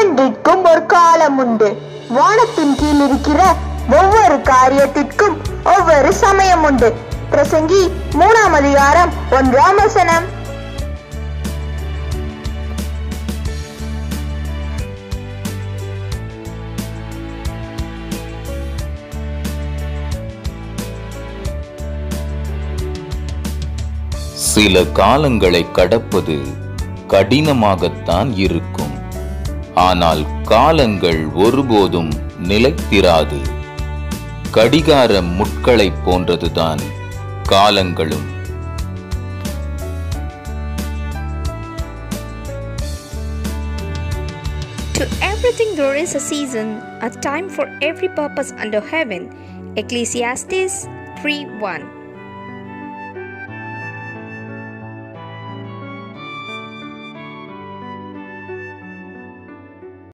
ஒவ்வொன்றிற்கும் ஒரு காலம் உண்டு வானத்தின் கீழ் இருக்கிற ஒவ்வொரு காரியத்திற்கும் ஒவ்வொரு சமயம் உண்டு பிரசங்கி மூணாம் அதிகாரம் ஒன்றாம் வசனம் சில காலங்களை கடப்பது கடினமாகத்தான் இருக்கும் ஆனால் காலங்கள் ஒருபோதும் நிலைத்திராது கடிகார முட்களைப் போன்றதுதான் காலங்களும் To everything there is a season, a time for every purpose under heaven. Ecclesiastes 3 1.